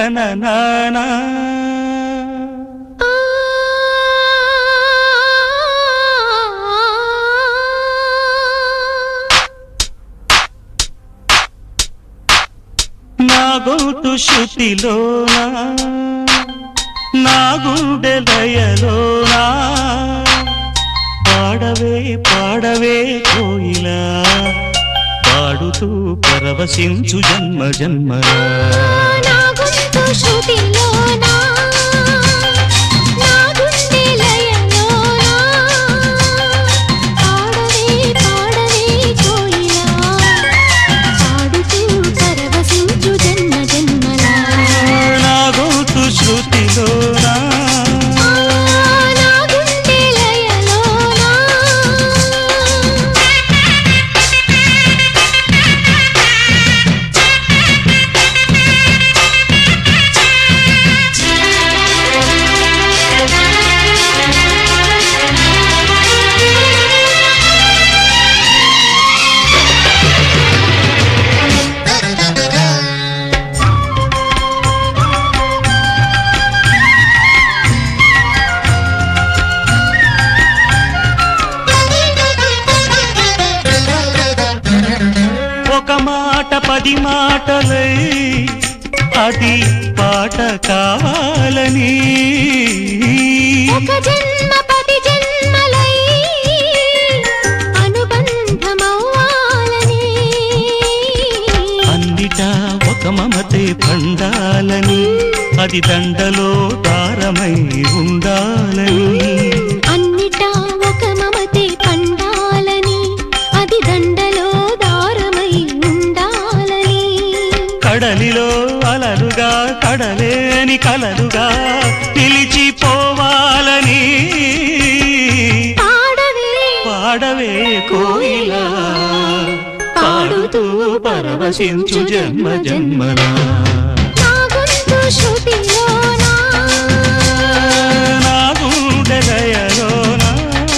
తన నానా నా గొంతు శృతిలోనా నా గుండె లయలోనా పాడవే పాడవే కోయిలా పాడుతూ పరవశించు జన్మ జన్మలా నా గొంతు శృతిలోనా నా గుండె లయలోనా పాడవే పాడవే కోయిలా పాడుతూ పరవశించు జన్మ జన్మలా నా గొంతు శృతిలోనా నా గుండె లయలోనా ఒక మాట పది మాటలై అది పాట కావాలని ఒక జన్మ పది జన్మలై అనుబంధమవ్వాలని అన్నిటా ఒక మమతే పండాలని అది దండలో దారమై ఉండాలని అన్నిటా ఒక మమతే పండాలని అది దండలో దారమై ఉండాలని కడలిలో అలలుగా కడలేని కలలుగా నిలిచిపోవాలని పాడవే పాడవే కోయిలా పాడుతూ పరవశించు జన్మ జన్మలా నా గొంతు శృతిలోనా నా గుండె లయలోనా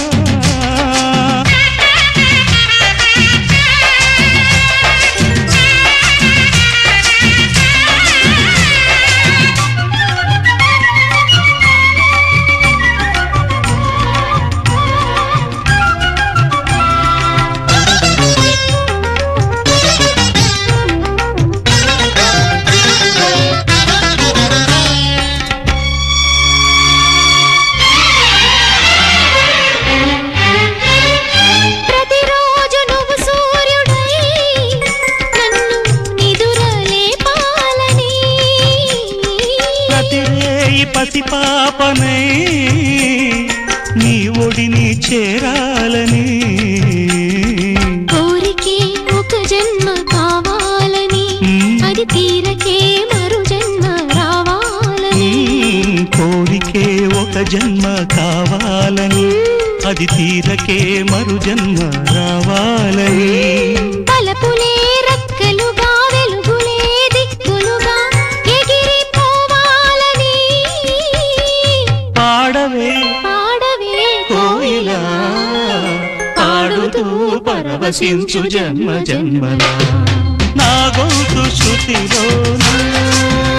ప్రతిరోజు నువ్వు సూర్యుడై నన్ను నిదురలేపాలని ప్రతిరేయి పసిపాపనై నీ ఒడిని చేరాలని కోరికే ఒక జన్మ కావాలని మ్మ్. అది తీరకే మరు జన్మ రావాలని మ్మ్, కోరికే ఒక జన్మ కావాలని అది తీరకే మరు జన్మ రావాలని తలపులే రక్కలుగా వెలుగులే దిక్కులుగా ఎగిరిపోవాలని పాడవే పాడవే కోయిలా పాడుతూ పరవశించు జన్మ జన్మలా నా గొంతు శృతిలోనా